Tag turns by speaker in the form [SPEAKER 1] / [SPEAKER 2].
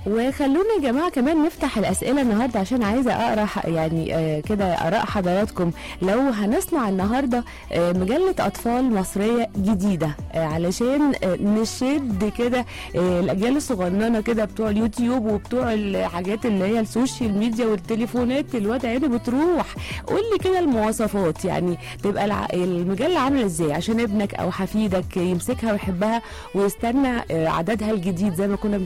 [SPEAKER 1] وخلونا يا جماعه كمان نفتح الاسئله النهارده عشان عايزه اقرا ح- يعني آه كده اراء حضراتكم لو هنصنع النهارده آه مجله اطفال مصريه جديده آه علشان آه نشد كده آه الاجيال الصغننه كده بتوع اليوتيوب وبتوع الحاجات اللي هي السوشيال ميديا والتليفونات الواد عيني بتروح قول لي كده المواصفات يعني تبقى الع- المجله عامله ازاي عشان ابنك او حفيدك يمسكها ويحبها ويستنى آه، عددها الجديد زي ما كنا